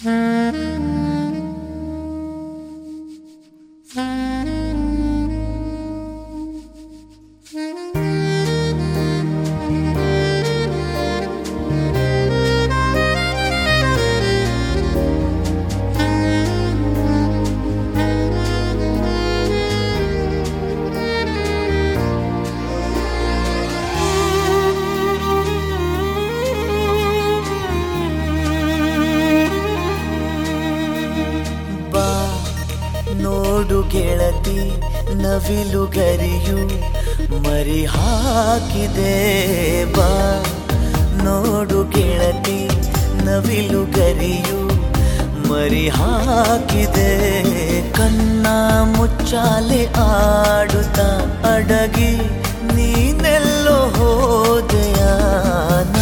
ಬಾ ನೋಡು ಗೆಳತಿ ನವಿಲು ಗರಿಯು ಮರಿ ಹಾಕಿದೆ ಬಾ ನೋಡು ಗೆಳತಿ ನವಿಲು ಗರಿಯು ಮರಿ ಹಾಕಿದೆ ಕಣ್ಣ ಮುಚ್ಚಾಲೆ ಆಡುತ್ತ ಅಡಗಿ ನೀನೆಲ್ಲೋ ಹೋದೆಯಾನ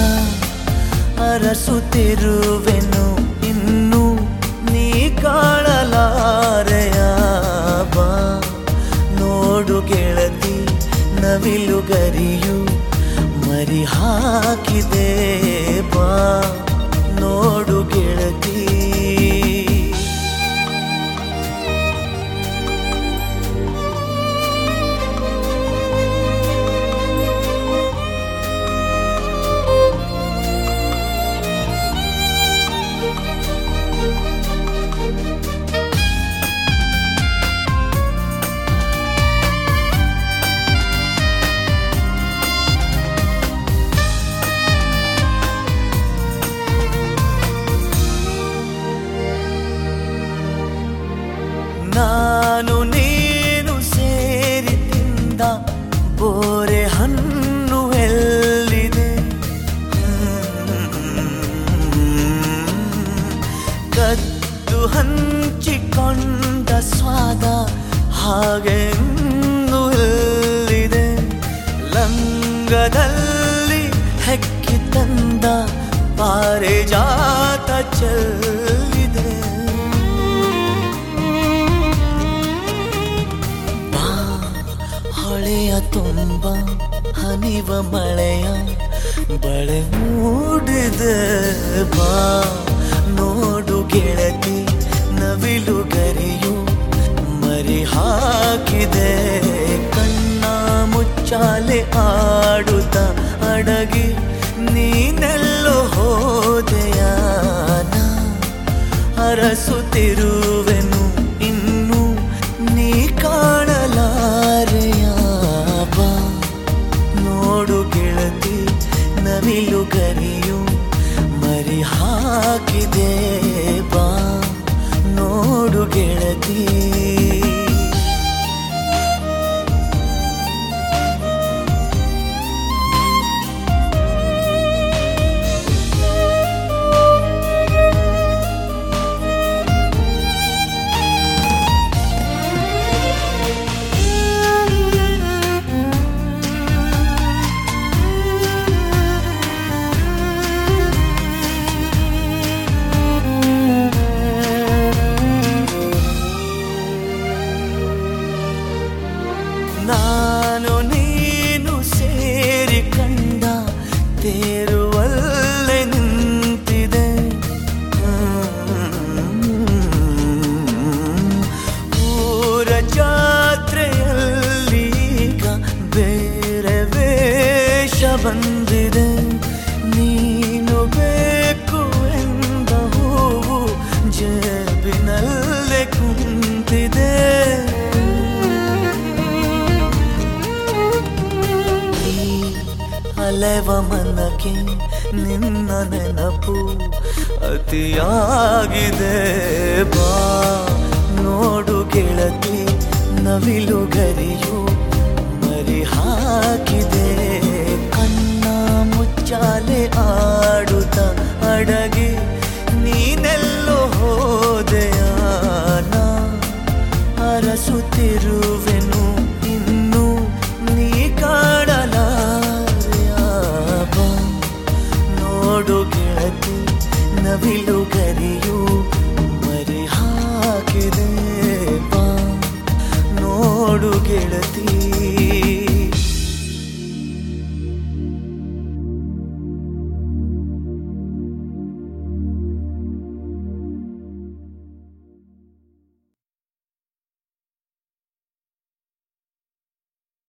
ಅರಸುತ್ತಿರುವೆನು ಇನ್ನು ನೀ ಕಾಣಲಾರೆಯ ಬಾ ನೋಡು ಗೆಳತಿ ನವಿಲು ಗರಿಯು ಮರಿ ಹಾಕಿದೆ ಬಾ ನೋಡು ಗೆಳತಿ ನಾನು ನೀನು ಸೇರಿ ತಿಂದ ಬೋರೆ ಹಣ್ಣು ಎಲ್ಲಿದೆ ಕದ್ದು ಹಂಚಿಕೊಂಡ ಸ್ವಾದ ಹಾಗೆ ಇನ್ನೂ ಎಲ್ಲಿದೆ ಲಂಗದಲ್ಲಿ ಹೆಕ್ಕಿ ತಂದ ಪಾರಿಜಾತ ಚೆಲ್ಲಿದೆ ಬಾ ಹೊಳೆಯ ತುಂಬ ಹನಿವ ಮಳೆಯ ಬಳೆ ಮೂಡಿದೆ ಬಾ ನೋಡು ಗೆಳತಿ ನವಿಲು ಗರಿಯು ಮರಿ ಹಾಕಿದೆ ಕಣ್ಣ ಮುಚ್ಚಾಲೆ ಆಡುತ್ತ ಅಡಗಿ ನೀನೆಲ್ಲೋ ಹೋದೆಯಾನ ಅರಸುತ್ತಿರುವೆನು ಇನ್ನು ನೀ ಕಾಣಲಾರೆಯ ಬಾ ನೋಡು ಗೆಳತಿ ನವಿಲು ಗರಿಯು ಮರಿ ಹಾಕಿದೆ ಬಾ ನೋಡು ಗೆಳತಿ ನಾನು ನೀನು ಸೇರಿ ಕಂಡ ತೇರುವಲ್ಲೇ ನಿಂತಿದೆ ಊರ ಜಾತ್ರೆಯಲ್ಲಿ ಈಗ ಬೇರೆ ವೇಷ ಬಂದಿದೆ ನೀನು ಬೇಕು ಎಂದ ಹೂವು ಜೇಬಿನಲ್ಲೇ ಕುಂತಿದೆ ಈ ಅಲೆವ ಮನಕ್ಕೆ ನಿನ್ನ ನೆನಪು ಅತಿಯಾಗಿದೆ ಬಾ ನೋಡು ಗೆಳತಿ ನವಿಲು ಗರಿಯು ಮರಿ ಹಾಕಿದೆ ಕಣ್ಣ ಮುಚ್ಚಾಲೆ ಆ